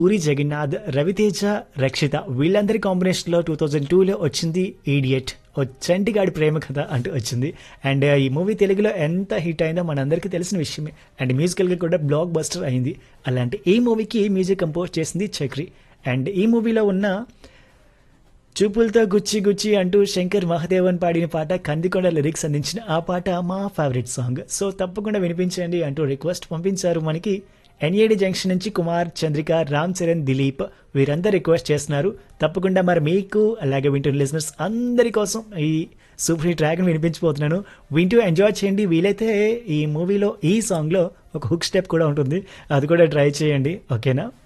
పూరి జగన్నాథ్ రవితేజ రక్షిత వీళ్ళందరి కాంబినేషన్లో two thousand టూలో వచ్చింది ఈడియట్ ఓ చంటిగాడి ప్రేమ కథ అంటూ వచ్చింది అండ్ ఈ మూవీ తెలుగులో ఎంత హిట్ అయిందో మనందరికీ తెలిసిన విషయమే అండ్ మ్యూజికల్గా కూడా బ్లాక్ బస్టర్ అయింది అలాంటి ఈ మూవీకి మ్యూజిక్ కంపోజ్ చేసింది చక్రి అండ్ ఈ మూవీలో ఉన్న చూపులతో గుచ్చి గుచ్చి అంటూ శంకర్ మహదేవన్ పాడిన పాట కందికొండ లిరిక్స్ అందించిన ఆ పాట మా ఫేవరెట్ సాంగ్ సో తప్పకుండా వినిపించండి అంటూ రిక్వెస్ట్ పంపించారు మనకి ఎన్ఏడి జంక్షన్ నుంచి కుమార్ చంద్రిక రామ్ చరణ్ దిలీప్ వీరందరూ రిక్వెస్ట్ చేస్తున్నారు తప్పకుండా మరి మీకు అలాగే వింటున్న లిజనర్స్ అందరి కోసం ఈ సూపర్ హిట్ ట్రాక్ని వినిపించబోతున్నాను వింటూ ఎంజాయ్ చేయండి వీలైతే ఈ మూవీలో ఈ సాంగ్లో ఒక హుక్ స్టెప్ కూడా ఉంటుంది అది కూడా ట్రై చేయండి ఓకేనా